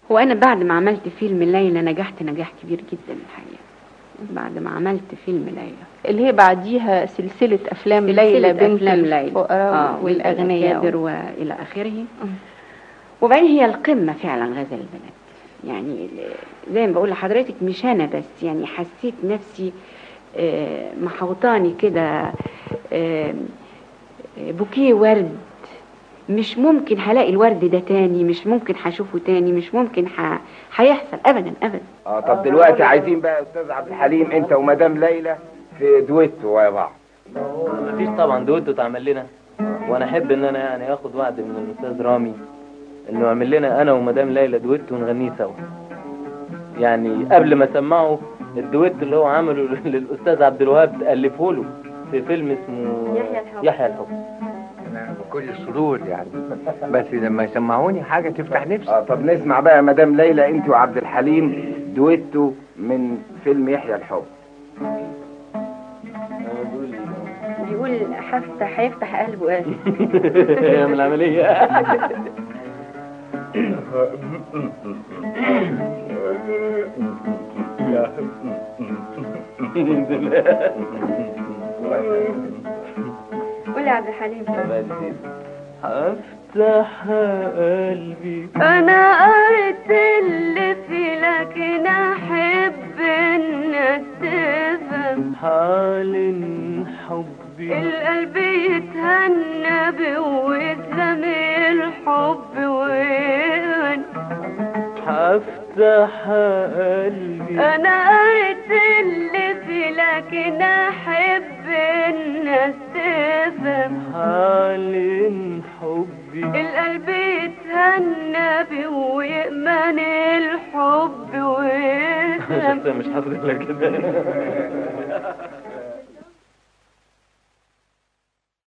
هو انا بعد ما عملت فيلم ليلى نجحت نجاح كبير جدا الحقيقه بعد ما عملت فيلم ليلى اللي هي بعديها سلسلة أفلام سلسلة ليلى بنت أفلام ليلى. الفقراء آه والأغنياء والأكابر والى اخره وبعدين هي القمه فعلا غزل البنات يعني ال- زي ما بقول لحضرتك مش انا بس يعني حسيت نفسي آه، محوطاني كده آه، بوكيه ورد مش ممكن هلاقي الورد ده تاني مش ممكن هشوفه تاني مش ممكن ح... هيحصل ابدا ابدا اه طب دلوقتي عايزين بقى يا استاذ عبد الحليم انت ومدام ليلى في دويتو ويا بعض مفيش طبعا دويتو تعمل لنا وانا احب ان انا يعني اخد وعد من الاستاذ رامي انه يعمل لنا انا ومدام ليلى دويتو ونغنيه سوا يعني قبل ما اسمعه الدويتو اللي هو عمله للاستاذ عبد الوهاب الفه له في فيلم اسمه يحيى الحب. يحيى الحب أنا بكل سرور يعني بس لما يسمعوني حاجة تفتح نفسي اه طب نسمع بقى يا مدام ليلى انت وعبد الحليم دويتو من فيلم يحيى الحب بيقول هفتح هيفتح قلبه قال من العملية قول يا عبد الحليم هفتح قلبي انا قريت اللي فيه لكن احب الناس تفهم حال حبي القلب يتهنى بوسم الحب وين هفتح قلبي انا قريت اللي فيه لكن احب الناس تفهم حال حبي القلب يتهنى بيه ويأمن الحب ويفهم مش حافظ لك كده